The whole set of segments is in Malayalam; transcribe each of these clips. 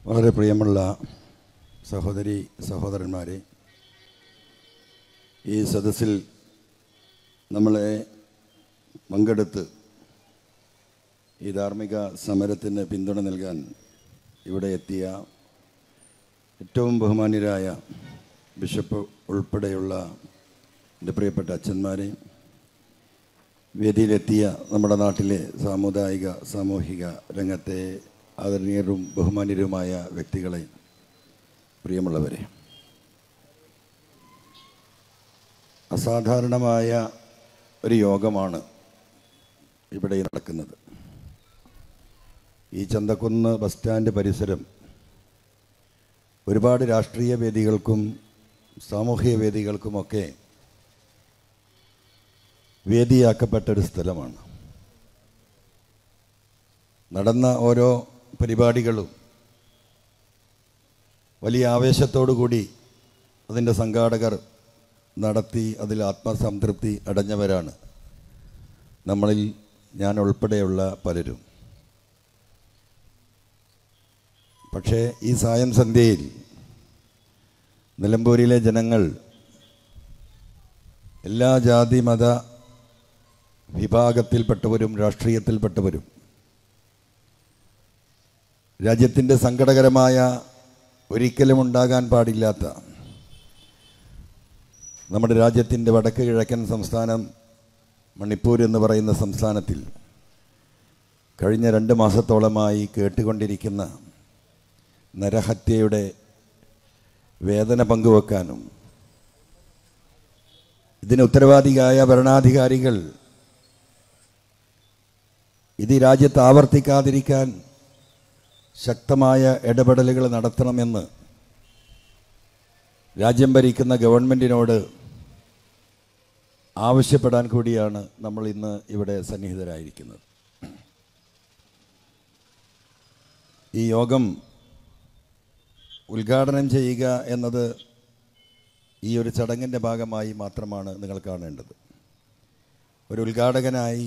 വളരെ പ്രിയമുള്ള സഹോദരി സഹോദരന്മാരെ ഈ സദസ്സിൽ നമ്മളെ പങ്കെടുത്ത് ഈ ധാർമ്മിക സമരത്തിന് പിന്തുണ നൽകാൻ ഇവിടെ എത്തിയ ഏറ്റവും ബഹുമാന്യരായ ബിഷപ്പ് ഉൾപ്പെടെയുള്ള എൻ്റെ പ്രിയപ്പെട്ട അച്ഛന്മാരെ വേദിയിലെത്തിയ നമ്മുടെ നാട്ടിലെ സാമുദായിക സാമൂഹിക രംഗത്തെ ആദരണീയരും ബഹുമാന്യരുമായ വ്യക്തികളെ പ്രിയമുള്ളവരെ അസാധാരണമായ ഒരു യോഗമാണ് ഇവിടെ നടക്കുന്നത് ഈ ചന്തക്കുന്ന് ബസ് സ്റ്റാൻഡ് പരിസരം ഒരുപാട് രാഷ്ട്രീയ വേദികൾക്കും സാമൂഹിക വേദികൾക്കുമൊക്കെ വേദിയാക്കപ്പെട്ട ഒരു സ്ഥലമാണ് നടന്ന ഓരോ പരിപാടികളും വലിയ ആവേശത്തോടു കൂടി അതിൻ്റെ സംഘാടകർ നടത്തി അതിൽ ആത്മസംതൃപ്തി അടഞ്ഞവരാണ് നമ്മളിൽ ഞാൻ ഉൾപ്പെടെയുള്ള പലരും പക്ഷേ ഈ സായം സന്ധ്യയിൽ നിലമ്പൂരിലെ ജനങ്ങൾ എല്ലാ ജാതി മത വിഭാഗത്തിൽപ്പെട്ടവരും രാഷ്ട്രീയത്തിൽപ്പെട്ടവരും രാജ്യത്തിൻ്റെ സങ്കടകരമായ ഒരിക്കലും ഉണ്ടാകാൻ പാടില്ലാത്ത നമ്മുടെ രാജ്യത്തിൻ്റെ വടക്ക് കിഴക്കൻ സംസ്ഥാനം മണിപ്പൂർ എന്ന് പറയുന്ന സംസ്ഥാനത്തിൽ കഴിഞ്ഞ രണ്ട് മാസത്തോളമായി കേട്ടുകൊണ്ടിരിക്കുന്ന നരഹത്യയുടെ വേദന പങ്കുവെക്കാനും ഇതിന് ഉത്തരവാദിയായ ഭരണാധികാരികൾ ഇത് ഈ രാജ്യത്ത് ആവർത്തിക്കാതിരിക്കാൻ ശക്തമായ ഇടപെടലുകൾ നടത്തണമെന്ന് രാജ്യം ഭരിക്കുന്ന ഗവൺമെൻറ്റിനോട് ആവശ്യപ്പെടാൻ കൂടിയാണ് നമ്മൾ ഇന്ന് ഇവിടെ സന്നിഹിതരായിരിക്കുന്നത് ഈ യോഗം ഉദ്ഘാടനം ചെയ്യുക എന്നത് ഈ ഒരു ചടങ്ങിൻ്റെ ഭാഗമായി മാത്രമാണ് നിങ്ങൾ കാണേണ്ടത് ഒരു ഉദ്ഘാടകനായി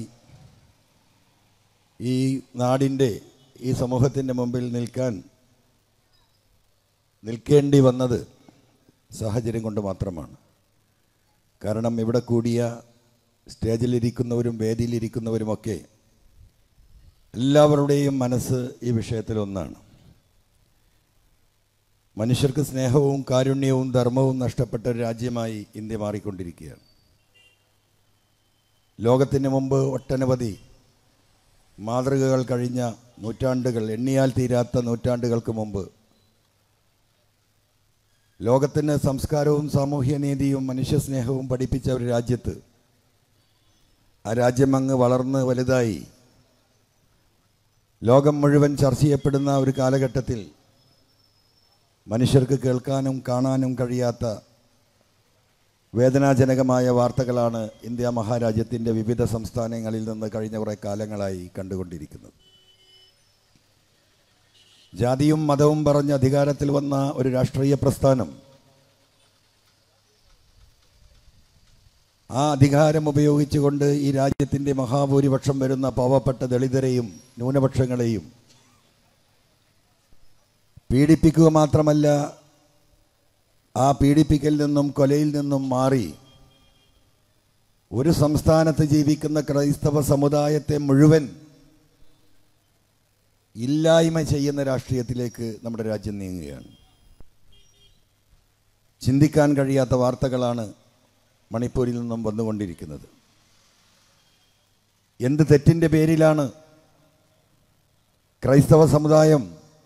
ഈ നാടിൻ്റെ ഈ സമൂഹത്തിൻ്റെ മുമ്പിൽ നിൽക്കാൻ നിൽക്കേണ്ടി വന്നത് സാഹചര്യം കൊണ്ട് മാത്രമാണ് കാരണം ഇവിടെ കൂടിയ സ്റ്റേജിലിരിക്കുന്നവരും വേദിയിലിരിക്കുന്നവരുമൊക്കെ എല്ലാവരുടെയും മനസ്സ് ഈ വിഷയത്തിൽ ഒന്നാണ് മനുഷ്യർക്ക് സ്നേഹവും കാരുണ്യവും ധർമ്മവും നഷ്ടപ്പെട്ട ഒരു രാജ്യമായി ഇന്ത്യ മാറിക്കൊണ്ടിരിക്കുകയാണ് ലോകത്തിന് മുമ്പ് ഒട്ടനവധി മാതൃകകൾ കഴിഞ്ഞ നൂറ്റാണ്ടുകൾ എണ്ണിയാൽ തീരാത്ത നൂറ്റാണ്ടുകൾക്ക് മുമ്പ് ലോകത്തിന് സംസ്കാരവും സാമൂഹ്യ നീതിയും മനുഷ്യസ്നേഹവും പഠിപ്പിച്ച ഒരു രാജ്യത്ത് ആ രാജ്യം അങ്ങ് വളർന്ന് വലുതായി ലോകം മുഴുവൻ ചർച്ച ചെയ്യപ്പെടുന്ന ഒരു കാലഘട്ടത്തിൽ മനുഷ്യർക്ക് കേൾക്കാനും കാണാനും കഴിയാത്ത വേദനാജനകമായ വാർത്തകളാണ് ഇന്ത്യ മഹാരാജ്യത്തിൻ്റെ വിവിധ സംസ്ഥാനങ്ങളിൽ നിന്ന് കഴിഞ്ഞ കുറേ കാലങ്ങളായി കണ്ടുകൊണ്ടിരിക്കുന്നത് ജാതിയും മതവും പറഞ്ഞ് അധികാരത്തിൽ വന്ന ഒരു രാഷ്ട്രീയ പ്രസ്ഥാനം ആ അധികാരം ഉപയോഗിച്ചുകൊണ്ട് ഈ രാജ്യത്തിൻ്റെ മഹാഭൂരിപക്ഷം വരുന്ന പാവപ്പെട്ട ദളിതരെയും ന്യൂനപക്ഷങ്ങളെയും പീഡിപ്പിക്കുക മാത്രമല്ല ആ പീഡിപ്പിക്കൽ നിന്നും കൊലയിൽ നിന്നും മാറി ഒരു സംസ്ഥാനത്ത് ജീവിക്കുന്ന ക്രൈസ്തവ സമുദായത്തെ മുഴുവൻ ഇല്ലായ്മ ചെയ്യുന്ന രാഷ്ട്രീയത്തിലേക്ക് നമ്മുടെ രാജ്യം നീങ്ങുകയാണ് ചിന്തിക്കാൻ കഴിയാത്ത വാർത്തകളാണ് മണിപ്പൂരിൽ നിന്നും വന്നുകൊണ്ടിരിക്കുന്നത് എന്ത് തെറ്റിൻ്റെ പേരിലാണ് ക്രൈസ്തവ സമുദായം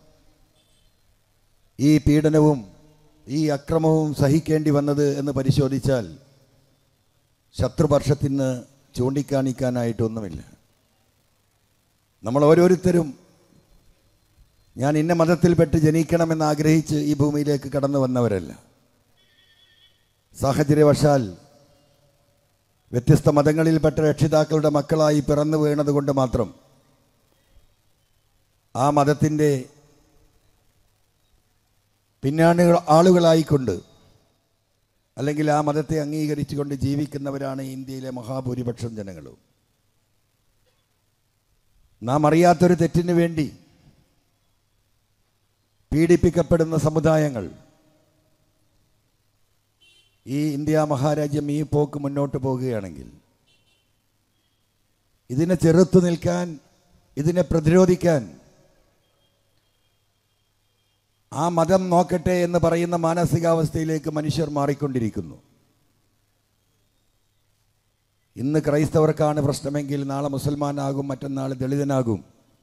ഈ പീഡനവും ഈ അക്രമവും സഹിക്കേണ്ടി വന്നത് എന്ന് പരിശോധിച്ചാൽ ശത്രുപക്ഷത്തിന് ചൂണ്ടിക്കാണിക്കാനായിട്ടൊന്നുമില്ല നമ്മൾ ഓരോരുത്തരും ഞാൻ ഇന്ന മതത്തിൽപ്പെട്ട് ജനിക്കണമെന്ന് ആഗ്രഹിച്ച് ഈ ഭൂമിയിലേക്ക് കടന്നു വന്നവരല്ല സാഹചര്യവശാൽ വ്യത്യസ്ത മതങ്ങളിൽപ്പെട്ട രക്ഷിതാക്കളുടെ മക്കളായി പിറന്നു വീണതുകൊണ്ട് മാത്രം ആ മതത്തിൻ്റെ പിന്നാണുകൾ ആളുകളായിക്കൊണ്ട് അല്ലെങ്കിൽ ആ മതത്തെ അംഗീകരിച്ചുകൊണ്ട് ജീവിക്കുന്നവരാണ് ഇന്ത്യയിലെ മഹാഭൂരിപക്ഷം ജനങ്ങളും നാം അറിയാത്തൊരു തെറ്റിന് വേണ്ടി പീഡിപ്പിക്കപ്പെടുന്ന സമുദായങ്ങൾ ഈ ഇന്ത്യ മഹാരാജ്യം ഈ പോക്ക് മുന്നോട്ട് പോകുകയാണെങ്കിൽ ഇതിനെ ചെറുത്തു നിൽക്കാൻ ഇതിനെ പ്രതിരോധിക്കാൻ ആ മതം നോക്കട്ടെ എന്ന് പറയുന്ന മാനസികാവസ്ഥയിലേക്ക് മനുഷ്യർ മാറിക്കൊണ്ടിരിക്കുന്നു ഇന്ന് ക്രൈസ്തവർക്കാണ് പ്രശ്നമെങ്കിൽ നാളെ മുസൽമാനാകും മറ്റന്നാൾ ദളിതനാകും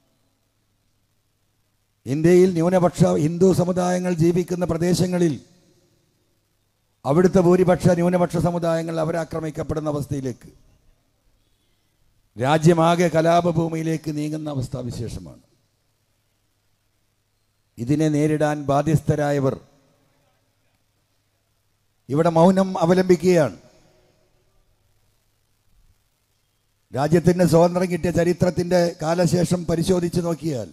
ഇന്ത്യയിൽ ന്യൂനപക്ഷ ഹിന്ദു സമുദായങ്ങൾ ജീവിക്കുന്ന പ്രദേശങ്ങളിൽ അവിടുത്തെ ഭൂരിപക്ഷ ന്യൂനപക്ഷ സമുദായങ്ങൾ അവരാക്രമിക്കപ്പെടുന്ന അവസ്ഥയിലേക്ക് രാജ്യമാകെ കലാപഭൂമിയിലേക്ക് നീങ്ങുന്ന അവസ്ഥാവിശേഷമാണ് ഇതിനെ നേരിടാൻ ബാധ്യസ്ഥരായവർ ഇവിടെ മൗനം അവലംബിക്കുകയാണ് രാജ്യത്തിന് സ്വാതന്ത്ര്യം കിട്ടിയ ചരിത്രത്തിന്റെ കാലശേഷം പരിശോധിച്ച് നോക്കിയാൽ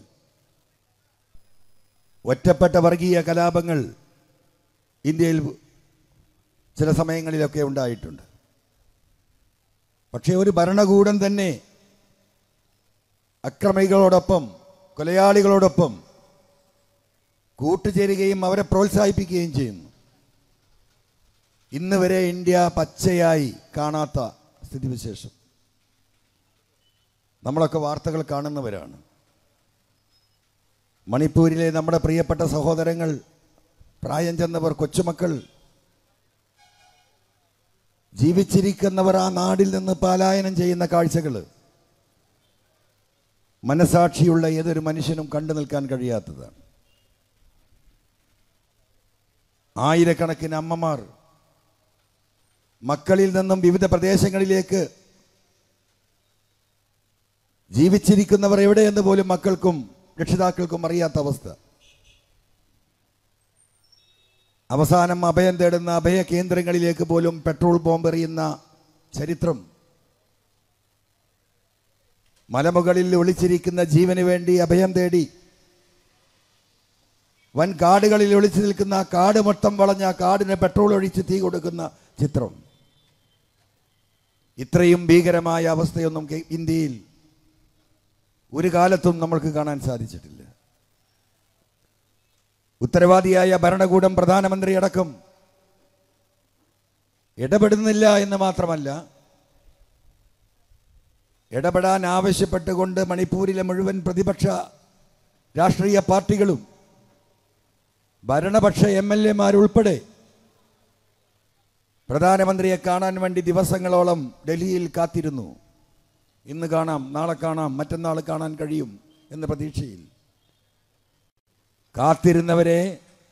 ഒറ്റപ്പെട്ട വർഗീയ കലാപങ്ങൾ ഇന്ത്യയിൽ ചില സമയങ്ങളിലൊക്കെ ഉണ്ടായിട്ടുണ്ട് പക്ഷേ ഒരു ഭരണകൂടം തന്നെ അക്രമികളോടൊപ്പം കൊലയാളികളോടൊപ്പം കൂട്ടുചേരുകയും അവരെ പ്രോത്സാഹിപ്പിക്കുകയും ചെയ്യുന്നു ഇന്ന് വരെ ഇന്ത്യ പച്ചയായി കാണാത്ത സ്ഥിതിവിശേഷം നമ്മളൊക്കെ വാർത്തകൾ കാണുന്നവരാണ് മണിപ്പൂരിലെ നമ്മുടെ പ്രിയപ്പെട്ട സഹോദരങ്ങൾ പ്രായം ചെന്നവർ കൊച്ചുമക്കൾ ജീവിച്ചിരിക്കുന്നവർ ആ നാടിൽ നിന്ന് പലായനം ചെയ്യുന്ന കാഴ്ചകൾ മനസാക്ഷിയുള്ള ഏതൊരു മനുഷ്യനും കണ്ടു നിൽക്കാൻ കഴിയാത്തതാണ് ആയിരക്കണക്കിന് അമ്മമാർ മക്കളിൽ നിന്നും വിവിധ പ്രദേശങ്ങളിലേക്ക് ജീവിച്ചിരിക്കുന്നവർ എവിടെയെന്ന് പോലും മക്കൾക്കും രക്ഷിതാക്കൾക്കും അറിയാത്ത അവസ്ഥ അവസാനം അഭയം തേടുന്ന അഭയ കേന്ദ്രങ്ങളിലേക്ക് പോലും പെട്രോൾ ബോംബ് എറിയുന്ന ചരിത്രം മലമുകളിൽ ഒളിച്ചിരിക്കുന്ന ജീവന് വേണ്ടി അഭയം തേടി വൻ കാടുകളിൽ ഒളിച്ചു നിൽക്കുന്ന ആ കാട് മൊത്തം വളഞ്ഞ ആ കാടിന് പെട്രോൾ ഒഴിച്ച് തീ കൊടുക്കുന്ന ചിത്രം ഇത്രയും ഭീകരമായ അവസ്ഥയൊന്നും കെ- ഇന്ത്യയിൽ ഒരു കാലത്തും നമ്മൾക്ക് കാണാൻ സാധിച്ചിട്ടില്ല ഉത്തരവാദിയായ ഭരണകൂടം പ്രധാനമന്ത്രി അടക്കം ഇടപെടുന്നില്ല എന്ന് മാത്രമല്ല ഇടപെടാൻ ആവശ്യപ്പെട്ടുകൊണ്ട് മണിപ്പൂരിലെ മുഴുവൻ പ്രതിപക്ഷ രാഷ്ട്രീയ പാർട്ടികളും ഭരണപക്ഷ എം എൽ എമാരുൾപ്പെടെ പ്രധാനമന്ത്രിയെ കാണാൻ വേണ്ടി ദിവസങ്ങളോളം ഡൽഹിയിൽ കാത്തിരുന്നു ഇന്ന് കാണാം നാളെ കാണാം മറ്റന്നാൾ കാണാൻ കഴിയും എന്ന പ്രതീക്ഷയിൽ കാത്തിരുന്നവരെ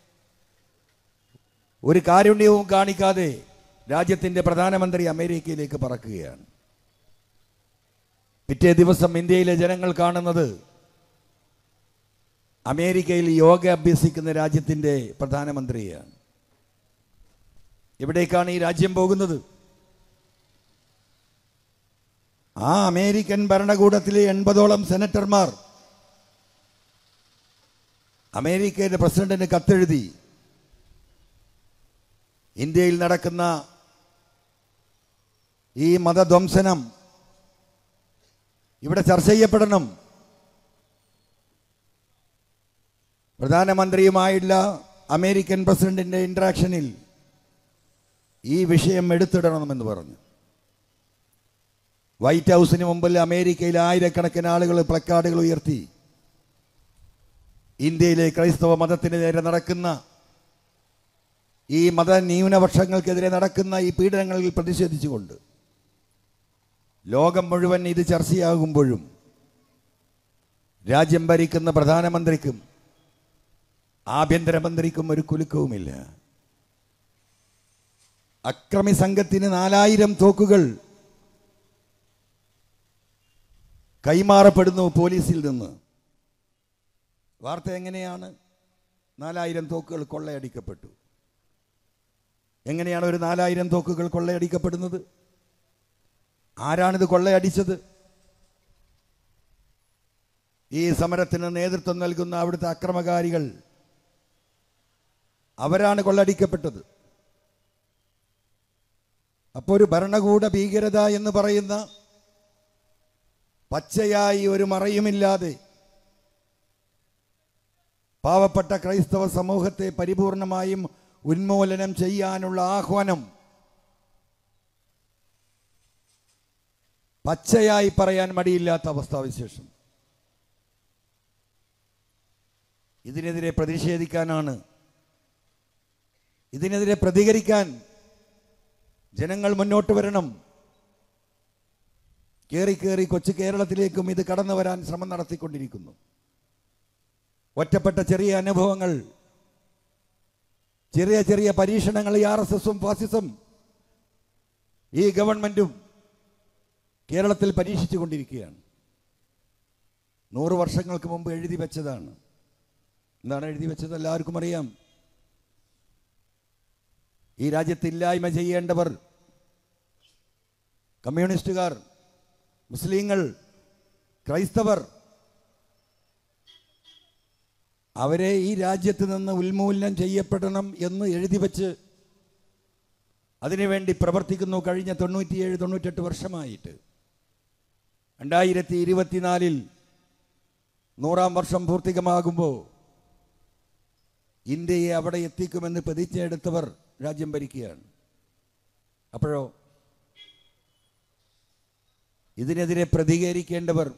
ഒരു കാരുണ്യവും കാണിക്കാതെ രാജ്യത്തിന്റെ പ്രധാനമന്ത്രി അമേരിക്കയിലേക്ക് പറക്കുകയാണ് പിറ്റേ ദിവസം ഇന്ത്യയിലെ ജനങ്ങൾ കാണുന്നത് അമേരിക്കയിൽ യോഗ അഭ്യസിക്കുന്ന രാജ്യത്തിന്റെ പ്രധാനമന്ത്രിയാണ് എവിടേക്കാണ് ഈ രാജ്യം പോകുന്നത് ആ അമേരിക്കൻ ഭരണകൂടത്തിലെ എൺപതോളം സെനറ്റർമാർ അമേരിക്കയുടെ പ്രസിഡന്റിന് കത്തെഴുതി ഇന്ത്യയിൽ നടക്കുന്ന ഈ മതധ്വംസനം ഇവിടെ ചർച്ച ചെയ്യപ്പെടണം പ്രധാനമന്ത്രിയുമായുള്ള അമേരിക്കൻ പ്രസിഡന്റിന്റെ ഇന്ററാക്ഷനിൽ ഈ വിഷയം എടുത്തിടണമെന്ന് പറഞ്ഞു വൈറ്റ് ഹൗസിന് മുമ്പിൽ അമേരിക്കയിൽ ആയിരക്കണക്കിന് ആളുകൾ പ്ലക്കാർഡുകൾ ഉയർത്തി ഇന്ത്യയിലെ ക്രൈസ്തവ മതത്തിന് നേരെ നടക്കുന്ന ഈ മത ന്യൂനപക്ഷങ്ങൾക്കെതിരെ നടക്കുന്ന ഈ പീഡനങ്ങളിൽ പ്രതിഷേധിച്ചുകൊണ്ട് ലോകം മുഴുവൻ ഇത് ചർച്ചയാകുമ്പോഴും രാജ്യം ഭരിക്കുന്ന പ്രധാനമന്ത്രിക്കും ആഭ്യന്തരമന്ത്രിക്കും ഒരു കുലുക്കവുമില്ല അക്രമി സംഘത്തിന് നാലായിരം തോക്കുകൾ കൈമാറപ്പെടുന്നു പോലീസിൽ നിന്ന് വാർത്ത എങ്ങനെയാണ് നാലായിരം തോക്കുകൾ കൊള്ളയടിക്കപ്പെട്ടു എങ്ങനെയാണ് ഒരു നാലായിരം തോക്കുകൾ കൊള്ളയടിക്കപ്പെടുന്നത് ആരാണിത് കൊള്ളയടിച്ചത് ഈ സമരത്തിന് നേതൃത്വം നൽകുന്ന അവിടുത്തെ അക്രമകാരികൾ അവരാണ് കൊള്ളടിക്കപ്പെട്ടത് അപ്പോൾ ഒരു ഭരണകൂട ഭീകരത എന്ന് പറയുന്ന പച്ചയായി ഒരു മറയുമില്ലാതെ പാവപ്പെട്ട ക്രൈസ്തവ സമൂഹത്തെ പരിപൂർണമായും ഉന്മൂലനം ചെയ്യാനുള്ള ആഹ്വാനം പച്ചയായി പറയാൻ മടിയില്ലാത്ത അവസ്ഥാവിശേഷം ഇതിനെതിരെ പ്രതിഷേധിക്കാനാണ് ഇതിനെതിരെ പ്രതികരിക്കാൻ ജനങ്ങൾ മുന്നോട്ട് വരണം കയറി കയറി കൊച്ചു കേരളത്തിലേക്കും ഇത് കടന്നു വരാൻ ശ്രമം നടത്തിക്കൊണ്ടിരിക്കുന്നു ഒറ്റപ്പെട്ട ചെറിയ അനുഭവങ്ങൾ ചെറിയ ചെറിയ പരീക്ഷണങ്ങൾ ഈ ആർ എസ് എസും ഫാസിസം ഈ ഗവൺമെന്റും കേരളത്തിൽ പരീക്ഷിച്ചു കൊണ്ടിരിക്കുകയാണ് നൂറ് വർഷങ്ങൾക്ക് മുമ്പ് എഴുതി വെച്ചതാണ് എന്താണ് എഴുതി വെച്ചത് എല്ലാവർക്കും അറിയാം ഈ രാജ്യത്ത് ഇല്ലായ്മ ചെയ്യേണ്ടവർ കമ്മ്യൂണിസ്റ്റുകാർ മുസ്ലിങ്ങൾ ക്രൈസ്തവർ അവരെ ഈ രാജ്യത്ത് നിന്ന് ഉന്മൂലനം ചെയ്യപ്പെടണം എന്ന് എഴുതി വച്ച് അതിനുവേണ്ടി പ്രവർത്തിക്കുന്നു കഴിഞ്ഞ തൊണ്ണൂറ്റിയേഴ് തൊണ്ണൂറ്റെട്ട് വർഷമായിട്ട് രണ്ടായിരത്തി ഇരുപത്തിനാലിൽ നൂറാം വർഷം പൂർത്തികമാകുമ്പോൾ ഇന്ത്യയെ അവിടെ എത്തിക്കുമെന്ന് പ്രതിജ്ഞയെടുത്തവർ രാജ്യം ഭരിക്കുകയാണ് അപ്പോഴോ ഇതിനെതിരെ പ്രതികരിക്കേണ്ടവർ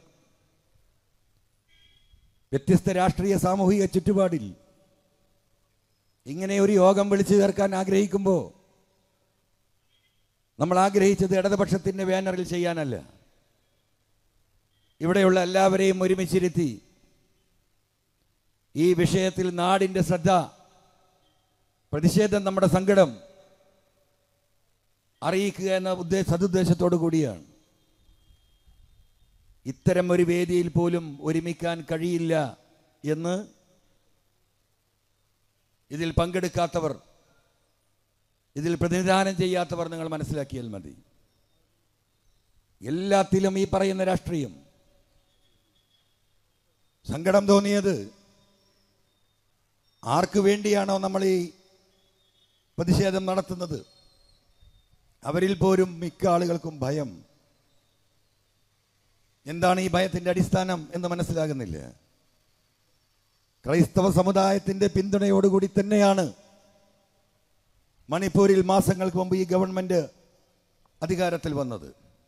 വ്യത്യസ്ത രാഷ്ട്രീയ സാമൂഹിക ചുറ്റുപാടിൽ ഇങ്ങനെ ഒരു യോഗം വിളിച്ചു ചേർക്കാൻ ആഗ്രഹിക്കുമ്പോൾ നമ്മൾ ആഗ്രഹിച്ചത് ഇടതുപക്ഷത്തിൻ്റെ ബാനറിൽ ചെയ്യാനല്ല ഇവിടെയുള്ള എല്ലാവരെയും ഒരുമിച്ചിരുത്തി ഈ വിഷയത്തിൽ നാടിൻ്റെ ശ്രദ്ധ പ്രതിഷേധം നമ്മുടെ സങ്കടം അറിയിക്കുക എന്ന ഉദ്ദേശ സതുദ്ദേശത്തോടു കൂടിയാണ് ഇത്തരം ഒരു വേദിയിൽ പോലും ഒരുമിക്കാൻ കഴിയില്ല എന്ന് ഇതിൽ പങ്കെടുക്കാത്തവർ ഇതിൽ പ്രതിനിധാനം ചെയ്യാത്തവർ നിങ്ങൾ മനസ്സിലാക്കിയാൽ മതി എല്ലാത്തിലും ഈ പറയുന്ന രാഷ്ട്രീയം സങ്കടം തോന്നിയത് ആർക്ക് വേണ്ടിയാണോ നമ്മൾ ഈ പ്രതിഷേധം നടത്തുന്നത് അവരിൽ പോലും മിക്ക ആളുകൾക്കും ഭയം എന്താണ് ഈ ഭയത്തിന്റെ അടിസ്ഥാനം എന്ന് മനസ്സിലാകുന്നില്ല ക്രൈസ്തവ സമുദായത്തിന്റെ പിന്തുണയോടുകൂടി തന്നെയാണ് മണിപ്പൂരിൽ മാസങ്ങൾക്ക് മുമ്പ് ഈ ഗവൺമെന്റ് അധികാരത്തിൽ വന്നത്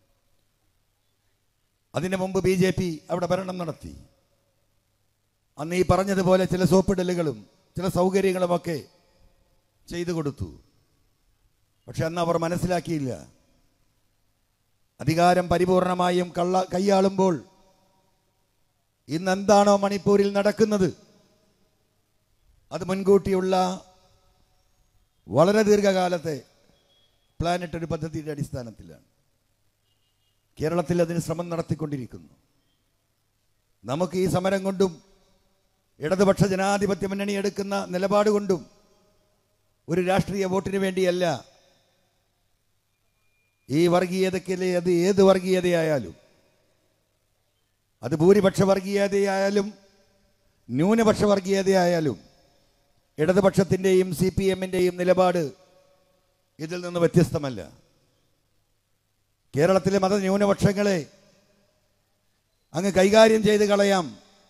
അതിനു മുമ്പ് ബി ജെ പി അവിടെ ഭരണം നടത്തി അന്ന് ഈ പറഞ്ഞതുപോലെ ചില സോപ്പിടലുകളും ചില സൗകര്യങ്ങളുമൊക്കെ ചെയ്തു കൊടുത്തു പക്ഷെ അന്ന് അവർ മനസ്സിലാക്കിയില്ല അധികാരം പരിപൂർണമായും കള്ള കൈയാളുമ്പോൾ ഇന്ന് എന്താണോ മണിപ്പൂരിൽ നടക്കുന്നത് അത് മുൻകൂട്ടിയുള്ള വളരെ ദീർഘകാലത്തെ പ്ലാനറ്ററി പദ്ധതിയുടെ അടിസ്ഥാനത്തിലാണ് കേരളത്തിൽ അതിന് ശ്രമം നടത്തിക്കൊണ്ടിരിക്കുന്നു നമുക്ക് ഈ സമരം കൊണ്ടും ഇടതുപക്ഷ ജനാധിപത്യ മുന്നണി എടുക്കുന്ന നിലപാട് കൊണ്ടും ഒരു രാഷ്ട്രീയ വോട്ടിന് വേണ്ടിയല്ല ഈ വർഗീയതയ്ക്കല്ലേ അത് ഏത് വർഗീയതയായാലും അത് ഭൂരിപക്ഷ വർഗീയതയായാലും ന്യൂനപക്ഷ വർഗീയതയായാലും ഇടതുപക്ഷത്തിൻ്റെയും സി പി എമ്മിൻ്റെയും നിലപാട് ഇതിൽ നിന്ന് വ്യത്യസ്തമല്ല കേരളത്തിലെ മതന്യൂനപക്ഷങ്ങളെ അങ്ങ് കൈകാര്യം ചെയ്ത് കളയാം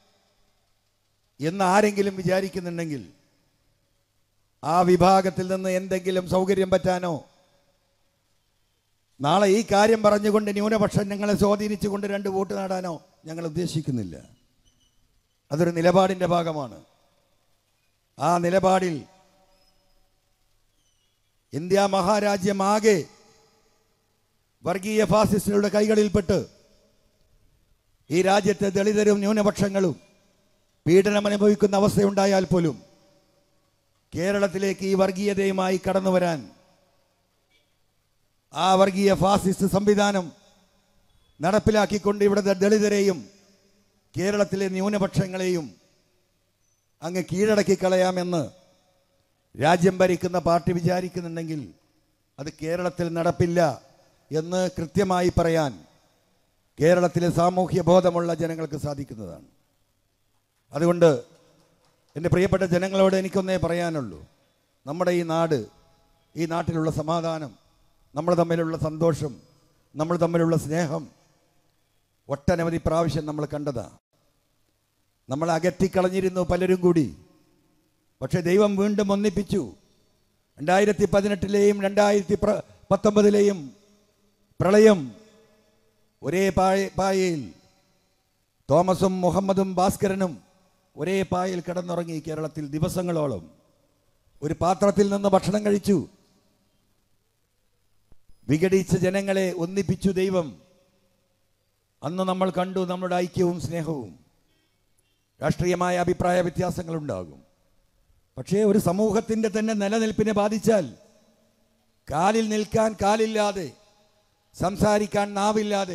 എന്ന് ആരെങ്കിലും വിചാരിക്കുന്നുണ്ടെങ്കിൽ ആ വിഭാഗത്തിൽ നിന്ന് എന്തെങ്കിലും സൗകര്യം പറ്റാനോ നാളെ ഈ കാര്യം പറഞ്ഞുകൊണ്ട് ന്യൂനപക്ഷം ഞങ്ങളെ സ്വാധീനിച്ചുകൊണ്ട് രണ്ട് വോട്ട് നേടാനോ ഞങ്ങൾ ഉദ്ദേശിക്കുന്നില്ല അതൊരു നിലപാടിൻ്റെ ഭാഗമാണ് ആ നിലപാടിൽ ഇന്ത്യ മഹാരാജ്യമാകെ വർഗീയ ഫാസിസ്റ്റുകളുടെ കൈകളിൽപ്പെട്ട് ഈ രാജ്യത്തെ ദളിതരും ന്യൂനപക്ഷങ്ങളും പീഡനം അനുഭവിക്കുന്ന അവസ്ഥയുണ്ടായാൽ പോലും കേരളത്തിലേക്ക് ഈ വർഗീയതയുമായി കടന്നു വരാൻ ആ വർഗീയ ഫാസിസ്റ്റ് സംവിധാനം നടപ്പിലാക്കിക്കൊണ്ട് ഇവിടുത്തെ ദളിതരെയും കേരളത്തിലെ ന്യൂനപക്ഷങ്ങളെയും അങ്ങ് കീഴടക്കി കളയാമെന്ന് രാജ്യം ഭരിക്കുന്ന പാർട്ടി വിചാരിക്കുന്നുണ്ടെങ്കിൽ അത് കേരളത്തിൽ നടപ്പില്ല എന്ന് കൃത്യമായി പറയാൻ കേരളത്തിലെ സാമൂഹ്യ ബോധമുള്ള ജനങ്ങൾക്ക് സാധിക്കുന്നതാണ് അതുകൊണ്ട് എൻ്റെ പ്രിയപ്പെട്ട ജനങ്ങളോട് എനിക്കൊന്നേ പറയാനുള്ളൂ നമ്മുടെ ഈ നാട് ഈ നാട്ടിലുള്ള സമാധാനം നമ്മൾ തമ്മിലുള്ള സന്തോഷം നമ്മൾ തമ്മിലുള്ള സ്നേഹം ഒട്ടനവധി പ്രാവശ്യം നമ്മൾ കണ്ടതാ നമ്മൾ അകറ്റിക്കളഞ്ഞിരുന്നു പലരും കൂടി പക്ഷെ ദൈവം വീണ്ടും ഒന്നിപ്പിച്ചു രണ്ടായിരത്തി പതിനെട്ടിലെയും രണ്ടായിരത്തി പ്ര പത്തൊമ്പതിലെയും പ്രളയം ഒരേ പായ പായയിൽ തോമസും മുഹമ്മദും ഭാസ്കരനും ഒരേ പായയിൽ കിടന്നുറങ്ങി കേരളത്തിൽ ദിവസങ്ങളോളം ഒരു പാത്രത്തിൽ നിന്ന് ഭക്ഷണം കഴിച്ചു വിഘടിച്ച ജനങ്ങളെ ഒന്നിപ്പിച്ചു ദൈവം അന്ന് നമ്മൾ കണ്ടു നമ്മുടെ ഐക്യവും സ്നേഹവും രാഷ്ട്രീയമായ അഭിപ്രായ വ്യത്യാസങ്ങളുണ്ടാകും പക്ഷേ ഒരു സമൂഹത്തിൻ്റെ തന്നെ നിലനിൽപ്പിനെ ബാധിച്ചാൽ കാലിൽ നിൽക്കാൻ കാലില്ലാതെ സംസാരിക്കാൻ നാവില്ലാതെ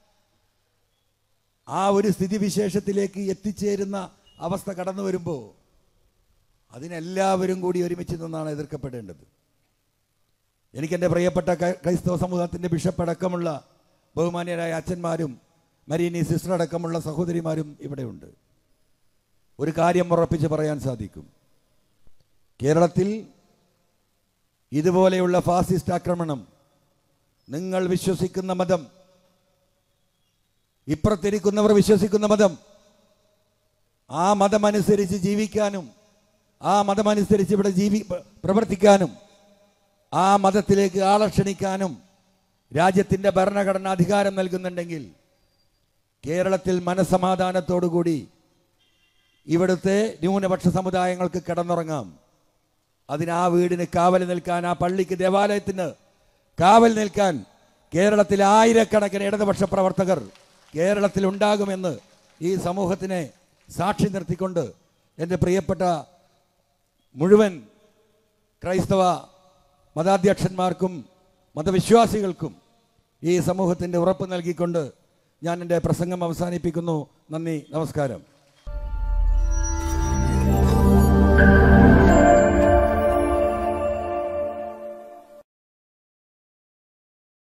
ആ ഒരു സ്ഥിതിവിശേഷത്തിലേക്ക് എത്തിച്ചേരുന്ന അവസ്ഥ കടന്നു വരുമ്പോൾ അതിനെല്ലാവരും കൂടി ഒരുമിച്ച് നിന്നാണ് എതിർക്കപ്പെടേണ്ടത് എനിക്കെൻ്റെ പ്രിയപ്പെട്ട ക്രൈ- ക്രൈസ്തവ സമൂഹത്തിൻ്റെ ബിഷപ്പ് അടക്കമുള്ള ബഹുമാന്യരായ അച്ഛന്മാരും മരീനി സിസ്റ്റർ അടക്കമുള്ള സഹോദരിമാരും ഇവിടെയുണ്ട് ഒരു കാര്യം ഉറപ്പിച്ച് പറയാൻ സാധിക്കും കേരളത്തിൽ ഇതുപോലെയുള്ള ഫാസിസ്റ്റ് ആക്രമണം നിങ്ങൾ വിശ്വസിക്കുന്ന മതം ഇപ്പുറത്തിരിക്കുന്നവർ വിശ്വസിക്കുന്ന മതം ആ മതമനുസരിച്ച് ജീവിക്കാനും ആ മതമനുസരിച്ച് ഇവിടെ ജീവി പ്രവർത്തിക്കാനും ആ മതത്തിലേക്ക് ആളെ ക്ഷണിക്കാനും രാജ്യത്തിൻ്റെ ഭരണഘടന അധികാരം നൽകുന്നുണ്ടെങ്കിൽ കേരളത്തിൽ മനസമാധാനത്തോടുകൂടി ഇവിടുത്തെ ന്യൂനപക്ഷ സമുദായങ്ങൾക്ക് കിടന്നുറങ്ങാം അതിന് ആ വീടിന് കാവൽ നിൽക്കാൻ ആ പള്ളിക്ക് ദേവാലയത്തിന് കാവൽ നിൽക്കാൻ കേരളത്തിൽ ആയിരക്കണക്കിന് ഇടതുപക്ഷ പ്രവർത്തകർ കേരളത്തിൽ ഉണ്ടാകുമെന്ന് ഈ സമൂഹത്തിനെ സാക്ഷി നിർത്തിക്കൊണ്ട് എൻ്റെ പ്രിയപ്പെട്ട മുഴുവൻ ക്രൈസ്തവ മതാധ്യക്ഷന്മാർക്കും മതവിശ്വാസികൾക്കും ഈ സമൂഹത്തിൻ്റെ ഉറപ്പ് നൽകിക്കൊണ്ട് ഞാൻ എൻ്റെ പ്രസംഗം അവസാനിപ്പിക്കുന്നു നന്ദി നമസ്കാരം